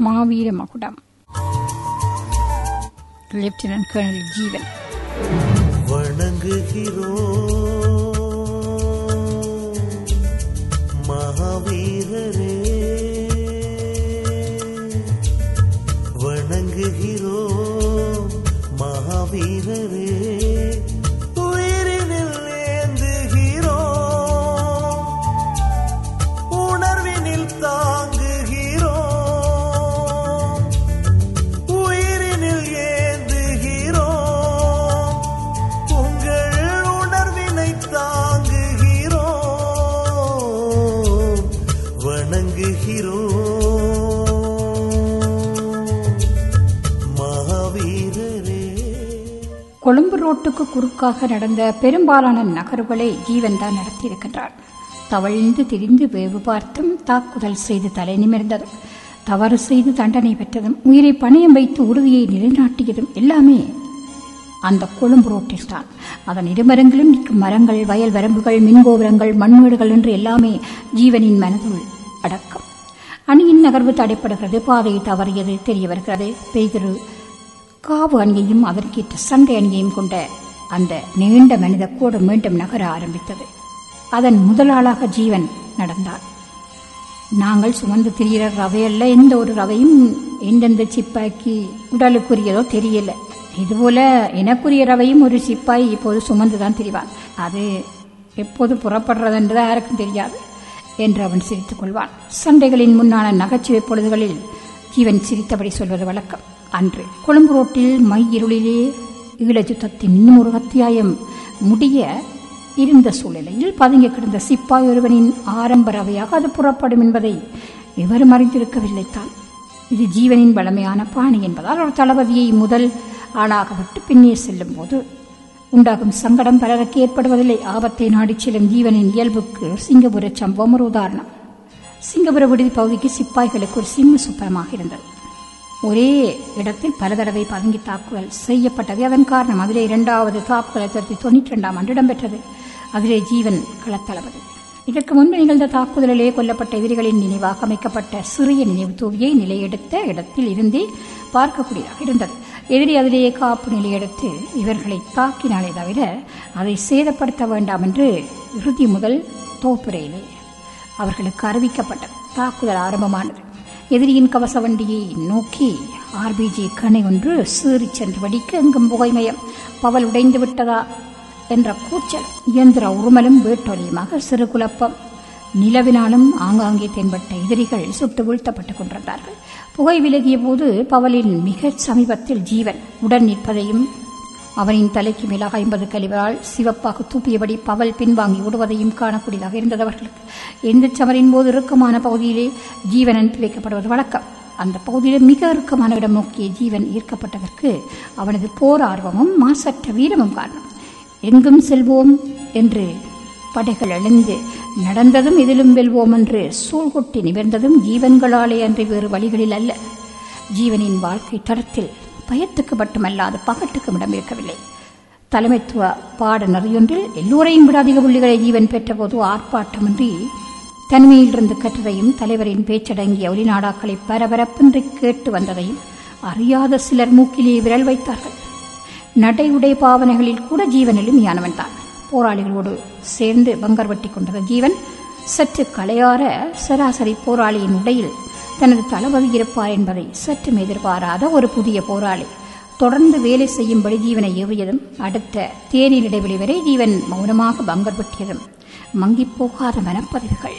மாவீர மகுடம் lieutenant colonel ஜீவன் வணங்குகிறோம் மகாவீரரே வணங்குகிறோம் மகாவீரரே உயிரினில் ஏந்துகிறோம் உணர்வினில் தாங்குகிறோம் உயிரினில் ஏந்துகிறோம் உங்கள் உணர்வினை தாங்குகிறோம் வணங்குகிறோம் மகாவீரரே கொழும்பு ரோட்டுக்கு குறுக்காக நடந்த பெரும்பாலான நகர்வுகளை ஜீவன் தான் நடத்தியிருக்கின்றார் தவழ்ந்து திரிந்து வேவு பார்த்தும் தாக்குதல் செய்து தலை நிமிர்ந்ததும் தவறு செய்து தண்டனை பெற்றதும் உயிரை பணயம் வைத்து உறுதியை நிலைநாட்டியதும் எல்லாமே அந்த கொழும்பு ரோட்டில் தான் அதன் இருமரங்களும் நிற்கும் மரங்கள் வயல் வரம்புகள் மின்கோபுரங்கள் மண்மேடுகள் என்று எல்லாமே ஜீவனின் மனதுள் அடக்கம் அணியின் நகர்வு தடைப்படுகிறது பாதை தவறியது தெரிய வருகிறது பெய்திரு காவு அணியையும் அதற்கேற்ற சண்டை அணியையும் கொண்ட அந்த நீண்ட மனித கூடு மீண்டும் நகர ஆரம்பித்தது அதன் முதலாளாக ஜீவன் நடந்தார் நாங்கள் சுமந்து திரிகிற ரவையல்ல எந்த ஒரு ரவையும் எந்தெந்த சிப்பாய்க்கு உடலுக்குரியதோ தெரியல இதுபோல எனக்குரிய ரவையும் ஒரு சிப்பாய் இப்போது சுமந்து தான் திரிவான் அது எப்போது புறப்படுறதென்று யாருக்கும் தெரியாது என்று அவன் சிரித்துக் கொள்வான் சண்டைகளின் முன்னான நகைச்சுவை பொழுதுகளில் ஜீவன் சிரித்தபடி சொல்வது வழக்கம் அன்று கொழும்பு ரோட்டில் மை இருளிலே ஈழச்சுத்தத்தின் இன்னும் ஒரு அத்தியாயம் முடிய இருந்த சூழ்நிலையில் பதுங்கி கிடந்த சிப்பாய் ஒருவனின் ஆரம்ப ரவையாக அது புறப்படும் என்பதை எவரும் அறிந்திருக்கவில்லைத்தான் இது ஜீவனின் வளமையான பாணி என்பதால் ஒரு தளபதியை முதல் ஆளாக விட்டு பின்னே செல்லும் போது உண்டாகும் சங்கடம் பலருக்கு ஏற்படுவதில்லை ஆபத்தை நாடிச் செல்லும் ஜீவனின் இயல்புக்கு சிங்கபுர சம்பவம் ஒரு உதாரணம் சிங்கபுர விடுதி பகுதிக்கு சிப்பாய்களுக்கு ஒரு சிம்ம சுப்பரமாக இருந்தது ஒரே இடத்தில் பல தடவை பதுங்கி தாக்குதல் செய்யப்பட்டது அதன் காரணம் அதிலே இரண்டாவது தாக்குதல் ஆயிரத்தி தொள்ளாயிரத்தி தொண்ணூற்றி ரெண்டாம் ஆண்டு இடம்பெற்றது அதிலே ஜீவன் களத்தளபதி இதற்கு முன்பு நிகழ்ந்த தாக்குதலிலே கொல்லப்பட்ட எதிரிகளின் நினைவாக அமைக்கப்பட்ட சிறிய நினைவு தூவியை நிலையெடுத்த இடத்தில் இருந்தே பார்க்கக்கூடியதாக இருந்தது எதிரி அதிலேயே காப்பு நிலையெடுத்து இவர்களை தாக்கினாலே தவிர அதை சேதப்படுத்த வேண்டாம் என்று இறுதி முதல் தோப்புரையிலே அவர்களுக்கு அறிவிக்கப்பட்டது தாக்குதல் ஆரம்பமானது எதிரியின் கவச வண்டியை நோக்கி ஆர்பிஜி கணை ஒன்று சீறிச் சென்று வெடிக்க எங்கும் புகைமயம் பவல் உடைந்து விட்டதா என்ற கூச்சல் இயந்திர உருமலும் வேட்டொலியுமாக சிறு குழப்பம் நிலவினாலும் ஆங்காங்கே தென்பட்ட எதிரிகள் சுட்டு வீழ்த்தப்பட்டுக் கொண்டிருந்தார்கள் புகை விலகிய போது பவலின் மிகச் சமீபத்தில் ஜீவன் உடன் நிற்பதையும் அவனின் தலைக்கு மேலாக ஐம்பது கலிவரால் சிவப்பாக தூப்பியபடி பவல் பின்வாங்கி விடுவதையும் காணக்கூடியதாக இருந்தது அவர்களுக்கு எந்த சமரின் போது இறுக்கமான பகுதியிலே ஜீவன் அனுப்பி வைக்கப்படுவது வழக்கம் அந்த பகுதியிலே மிக இறுக்கமான இடம் நோக்கிய ஜீவன் ஈர்க்கப்பட்டதற்கு அவனது போர் ஆர்வமும் மாசற்ற வீரமும் காரணம் எங்கும் செல்வோம் என்று படைகள் எழுந்து நடந்ததும் இதிலும் வெல்வோம் என்று சூழ்கொட்டி நிமிர்ந்ததும் ஜீவன்களாலே அன்றி வேறு வழிகளில் அல்ல ஜீவனின் வாழ்க்கை தரத்தில் பயத்துக்கு மட்டுமல்லாது பகட்டுக்கும் இடம் இருக்கவில்லை தலைமைத்துவ பாட நெறியொன்றில் எல்லோரையும் விட அதிக புள்ளிகளை ஜீவன் பெற்றபோது ஆர்ப்பாட்டமின்றி தனிமையிலிருந்து கற்றதையும் தலைவரின் பேச்சடங்கிய ஒளிநாடாக்களை பரபரப்பின்றி கேட்டு வந்ததையும் அறியாத சிலர் மூக்கிலே விரல் வைத்தார்கள் நடை உடை பாவனைகளில் கூட ஜீவன் எளிமையானவன் தான் போராளிகளோடு சேர்ந்து பங்கர் வெட்டி கொண்டது ஜீவன் சற்று களையாற சராசரி போராளியின் உடையில் தனது தளபதி இருப்பார் என்பதை சற்றும் எதிர்பாராத ஒரு புதிய போராளி தொடர்ந்து வேலை செய்யும்படி ஜீவனை ஏவியதும் அடுத்த தேநீர் இடைவெளி வரை ஜீவன் மௌனமாக பங்கர் வெட்டியதும் மங்கிப் போகாத மனப்பதிவுகள்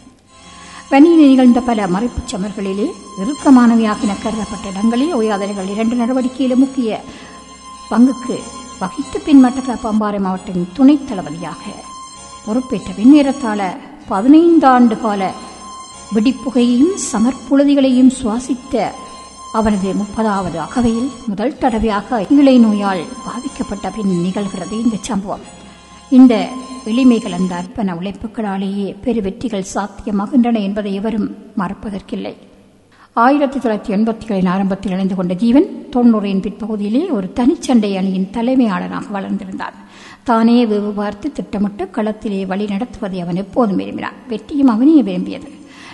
வன்னியில் நிகழ்ந்த பல மறைப்புச் சமர்களிலே இறுக்கமானவையாக என கருதப்பட்ட இடங்களில் ஓயாதலைகள் இரண்டு நடவடிக்கையிலும் முக்கிய பங்குக்கு வகித்து பின் மட்டக்களப்பு அம்பாறை மாவட்டத்தின் துணைத் தளபதியாக பொறுப்பேற்ற பின்னேறத்தாழ பதினைந்து ஆண்டு கால வெடிப்புகையையும் சமர்ப்புழுதிகளையும் சுவாசித்த அவனது முப்பதாவது அகவையில் முதல் தடவையாக ஈழை நோயால் பாதிக்கப்பட்ட பின் நிகழ்கிறது இந்த சம்பவம் இந்த எளிமைகள் அந்த அர்ப்பண உழைப்புகளாலேயே பெரு வெற்றிகள் சாத்தியமாகின்றன என்பதை எவரும் மறப்பதற்கில்லை ஆயிரத்தி தொள்ளாயிரத்தி எண்பத்திகளின் ஆரம்பத்தில் இணைந்து கொண்ட ஜீவன் தொன்னூறின் பிற்பகுதியிலே ஒரு தனிச்சண்டை அணியின் தலைமையாளராக வளர்ந்திருந்தான் தானே வெகு பார்த்து திட்டமிட்டு களத்திலே வழி நடத்துவதை அவன் எப்போதும் விரும்பினான் வெற்றியும் அவனையே விரும்பியது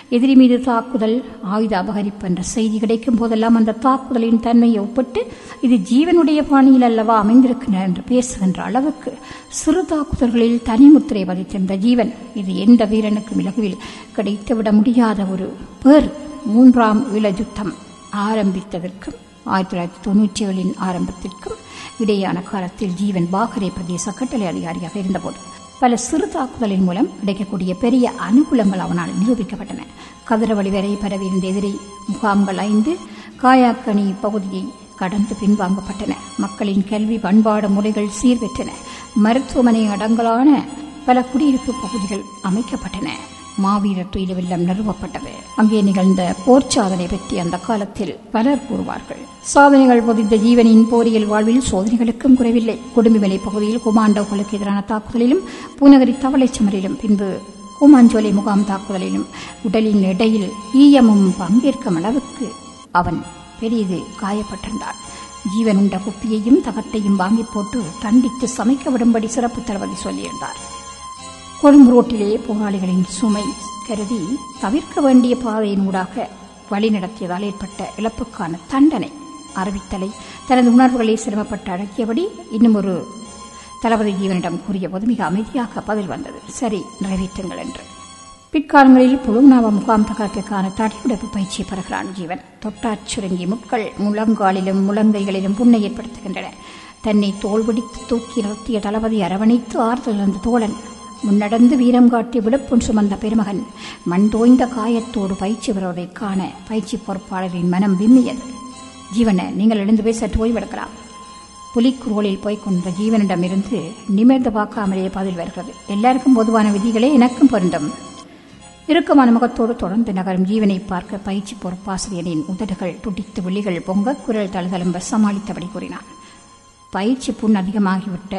எதிரி மீது தாக்குதல் ஆயுத அபகரிப்பு என்ற செய்தி கிடைக்கும் போதெல்லாம் அந்த தாக்குதலின் தன்மையை ஒப்பிட்டு இது ஜீவனுடைய பாணியில் அல்லவா அமைந்திருக்கின்றன என்று பேசுகின்ற அளவுக்கு சிறு தாக்குதல்களில் தனிமுத்திரை பதித்திருந்த ஜீவன் இது எந்த வீரனுக்கும் இலகுவில் கிடைத்துவிட முடியாத ஒரு பேர் மூன்றாம் யுத்தம் ஆரம்பித்ததற்கும் ஆயிரத்தி தொள்ளாயிரத்தி தொண்ணூற்றி ஏழின் ஆரம்பத்திற்கும் இடையான காலத்தில் ஜீவன் பாகரே பிரதேச கட்டளை அதிகாரியாக இருந்தபோது பல சிறு தாக்குதலின் மூலம் கிடைக்கக்கூடிய பெரிய அனுகூலங்கள் அவனால் நிரூபிக்கப்பட்டன கதிரவழி வரை பரவியிருந்த எதிரி முகாம்கள் ஐந்து காயாக்கணி பகுதியை கடந்து பின்வாங்கப்பட்டன மக்களின் கல்வி பண்பாடு முறைகள் சீர்பெற்றன மருத்துவமனை அடங்கலான பல குடியிருப்பு பகுதிகள் அமைக்கப்பட்டன மாவீரர் துயிலுவெல்லாம் நிறுவப்பட்டது அங்கே நிகழ்ந்த போர் சாதனை பற்றி அந்த காலத்தில் பலர் கூறுவார்கள் சாதனைகள் பொதிந்த ஜீவனின் போரியல் வாழ்வில் சோதனைகளுக்கும் குறைவில்லை குடும்பிமலை பகுதியில் குமாண்டோக்களுக்கு எதிரான தாக்குதலிலும் பூநகரி தவளைச்சமரிலும் பின்பு கூமாஞ்சோலை முகாம் தாக்குதலிலும் உடலின் இடையில் ஈயமும் பங்கேற்கும் அளவுக்கு அவன் பெரிது காயப்பட்டிருந்தான் ஜீவன் உண்ட குப்பியையும் தகட்டையும் வாங்கி போட்டு தண்டித்து சமைக்க விடும்படி சிறப்பு தளபதி சொல்லியிருந்தார் கொழும்பு ரோட்டிலே போராளிகளின் சுமை கருதி தவிர்க்க வேண்டிய பாதையினூடாக வழி நடத்தியதால் ஏற்பட்ட இழப்புக்கான தண்டனை அறிவித்தலை தனது உணர்வுகளை சிரமப்பட்டு அடக்கியபடி இன்னும் ஒரு தளபதி ஜீவனிடம் கூறிய போது மிக அமைதியாக பதில் வந்தது சரி நிறைவேற்றுங்கள் என்று பிற்காலங்களில் புழுநாவ முகாம் தகர்ப்பிற்கான தடியுடைப்பு பயிற்சியை பெறுகிறான் ஜீவன் தொட்டாச் சுருங்கி முட்கள் முழங்காலிலும் முழங்கைகளிலும் புண்ணை ஏற்படுத்துகின்றன தன்னை தோல்பிடித்து தூக்கி நிறுத்திய தளபதி அரவணைத்து ஆறுதல் அந்த தோழன் முன்னடந்து வீரம் காட்டி விழுப்புண் சுமந்த பெருமகன் மண் தோய்ந்த காயத்தோடு பயிற்சி பெறுவதைக் காண பயிற்சி பொறுப்பாளரின் மனம் விம்மியது ஜீவன நீங்கள் எழுந்து போய் சற்று ஓய்வெடுக்கலாம் புலிக்குரோலில் போய் கொண்ட ஜீவனிடமிருந்து நிமிர்ந்து பார்க்காமலேயே பதில் வருகிறது எல்லாருக்கும் பொதுவான விதிகளே எனக்கும் பொருந்தும் இறுக்கமான முகத்தோடு தொடர்ந்து நகரும் ஜீவனை பார்க்க பயிற்சி பொறுப்பாசிரியரின் உதடுகள் துடித்து விழிகள் பொங்க குரல் தழுதழும்ப சமாளித்தபடி கூறினான் பயிற்சி புண் அதிகமாகிவிட்ட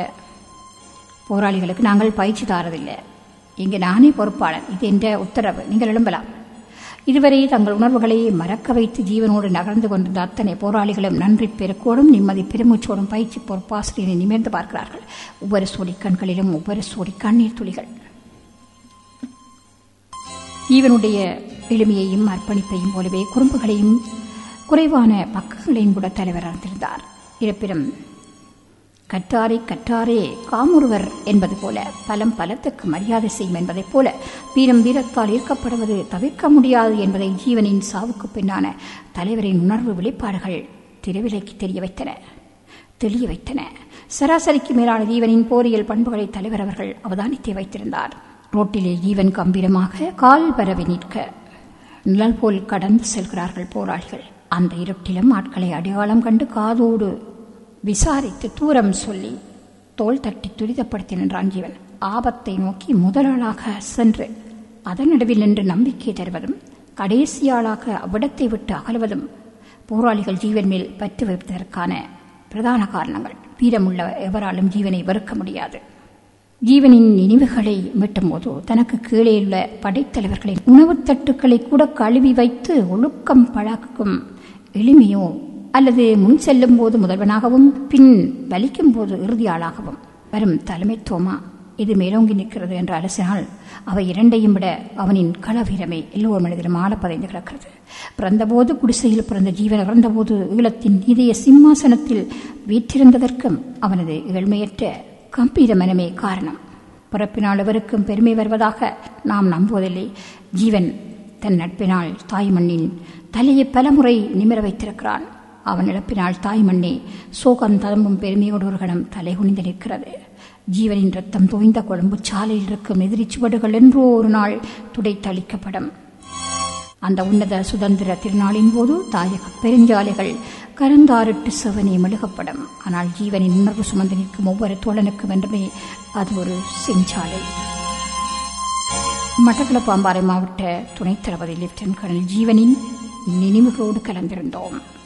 போராளிகளுக்கு நாங்கள் பயிற்சி தாரதில்லை இங்கு நானே பொறுப்பாளன் இது என்ற உத்தரவு நீங்கள் எழும்பலாம் இதுவரை தங்கள் உணர்வுகளை மறக்க வைத்து ஜீவனோடு நகர்ந்து கொண்டிருந்த அத்தனை போராளிகளும் நன்றி பெருக்கோடும் நிம்மதி பெருமூச்சோடும் பயிற்சி பொறுப்பாசிரியரை நிமிர்ந்து பார்க்கிறார்கள் ஒவ்வொரு சோடி கண்களிலும் ஒவ்வொரு சோடி கண்ணீர் துளிகள் ஜீவனுடைய எளிமையையும் அர்ப்பணிப்பையும் போலவே குறும்புகளையும் குறைவான பக்கங்களையும் கூட தலைவர் அறிந்திருந்தார் இருப்பினும் கற்றாரை கற்றாரே காமுறுவர் என்பது போல பலம் பலத்துக்கு மரியாதை செய்யும் என்பதைப் போல வீரம் வீரத்தால் ஈர்க்கப்படுவது தவிர்க்க முடியாது என்பதை ஜீவனின் சாவுக்கு பின்னான தலைவரின் உணர்வு வெளிப்பாடுகள் திருவிலைக்கு தெரிய வைத்தன தெளிய வைத்தன சராசரிக்கு மேலான ஜீவனின் போரியல் பண்புகளை தலைவர் அவர்கள் அவதானித்தே வைத்திருந்தார் ரோட்டிலே ஜீவன் கம்பீரமாக கால் பரவி நிற்க நிழல் போல் கடந்து செல்கிறார்கள் போராளிகள் அந்த இருட்டிலும் ஆட்களை அடையாளம் கண்டு காதோடு விசாரித்து தூரம் சொல்லி தோல் தட்டி துரிதப்படுத்தி நின்றான் ஜீவன் ஆபத்தை நோக்கி முதலாளாக சென்று அதன் நடுவில் நின்று நம்பிக்கை தருவதும் கடைசியாளாக அவ்விடத்தை விட்டு அகலுவதும் போராளிகள் ஜீவன் மேல் பற்று வைப்பதற்கான பிரதான காரணங்கள் வீரமுள்ள எவராலும் ஜீவனை வெறுக்க முடியாது ஜீவனின் நினைவுகளை மீட்டும்போது தனக்கு கீழே உள்ள படைத்தலைவர்களின் உணவுத் தட்டுக்களை கூட கழுவி வைத்து ஒழுக்கம் பழக்கும் எளிமையோ அல்லது முன் செல்லும் போது முதல்வனாகவும் பின் வலிக்கும் போது இறுதியாளாகவும் வரும் தலைமைத்துவமா இது மேலோங்கி நிற்கிறது என்று அலசினால் அவை இரண்டையும் விட அவனின் களவீரமே எல்லோர் மனிதனும் ஆழப்பதைந்து கிடக்கிறது பிறந்தபோது குடிசையில் பிறந்த ஜீவன் இறந்தபோது ஈழத்தின் இதய சிம்மாசனத்தில் வீற்றிருந்ததற்கும் அவனது ஏழ்மையற்ற கம்பீர மனமே காரணம் பிறப்பினால் எவருக்கும் பெருமை வருவதாக நாம் நம்புவதில்லை ஜீவன் தன் நட்பினால் தாய் மண்ணின் தலையை பலமுறை நிமிர வைத்திருக்கிறான் அவன் இழப்பினால் தாய் மண்ணே சோகம் ததும்பும் பெருமையோடு ஒரு கணம் தலை குனிந்து நிற்கிறது ஜீவனின் ரத்தம் தோய்ந்த கொழும்பு சாலையில் இருக்கும் எதிரி சுவடுகள் என்றோ ஒரு நாள் துடைத்தளிக்கப்படும் அந்த உன்னத சுதந்திர திருநாளின் போது தாயக பெருஞ்சாலைகள் கருந்தாரிட்டு செவனே மெழுகப்படும் ஆனால் ஜீவனின் உணர்வு சுமந்து நிற்கும் ஒவ்வொரு தோழனுக்கும் என்றுமே அது ஒரு செஞ்சாலை மட்டக்களப்பு அம்பாறை மாவட்ட துணைத் தளபதி லெப்டினன்ட் கர்னல் ஜீவனின் நினைவுகளோடு கலந்திருந்தோம்